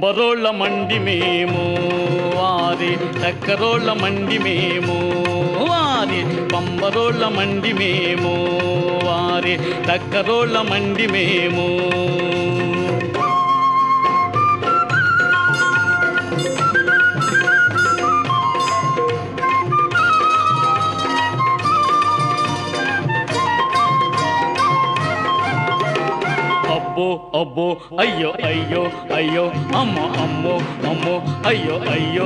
పంబరోళ్ళ మండి మేము వారి చక్కరోళ్ళ మండి మేము వారి పంబరోళ్ళ మండి మేము వారి చక్కరోళ్ళ మండి మేము అబ్బో అబ్బో అయ్యో అయ్యో అయ్యో అమ్మ అమ్మో అమ్మో అయ్యో అయ్యో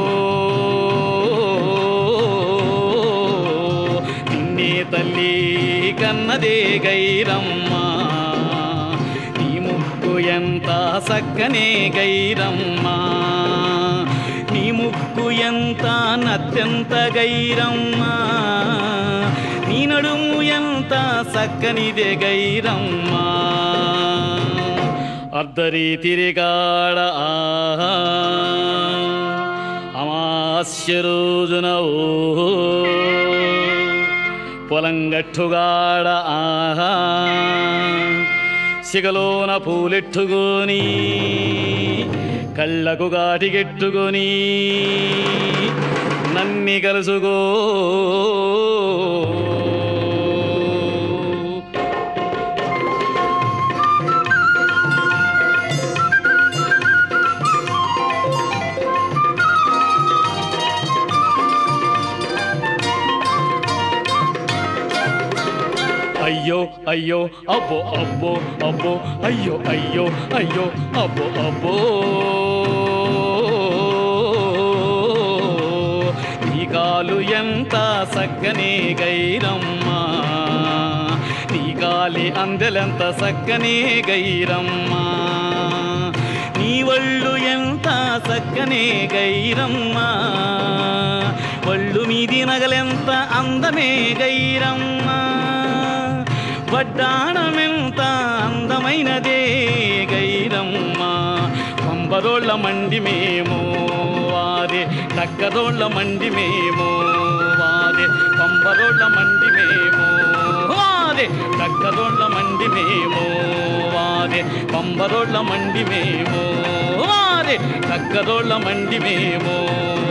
నిన్నే తల్లి కన్నదే గైరమ్మ నీ ముక్కు ఎంత సక్కనే గైరమ్మ నీ ముక్కు ఎంత నత్యంత గైరమ్మ నీ నడుము ఎంత సక్కనిదే గైరమ్మ అర్ధరి తిరిగాడ ఆహా అమాస్య రోజున ఓ పొలంగట్టుగాడ ఆహా సిగలోన పూలెట్టుకొని కళ్ళకు గాటిగెట్టుకొని నన్ని కలుసుకో అయ్యో అయ్యో అబ్బో అబ్బో అబ్బో అయ్యో అయ్యో అయ్యో అబ్బో అబ్బో నీ కాలు ఎంత సక్కనే గైరమ్మ నీ కాలి అందెలెంత సక్కనే గైరమ్మ నీ ఒళ్ళు ఎంత సక్కనే గైరమ్మ ఒళ్ళు మీది నగలెంత అందమే గైరమ్మ వడ్డాణమెంత అందమైనదే గైరమ్మ పంబరోళ్ళ మండి మేము వారే టక్కరోళ్ళ మండి మేము వారే పంబరోళ్ళ మండి మేము వారే టక్కరోళ్ళ మండి మేము వారే పంబరోళ్ళ మండి మేము వారే టక్కరోళ్ళ మండి మేము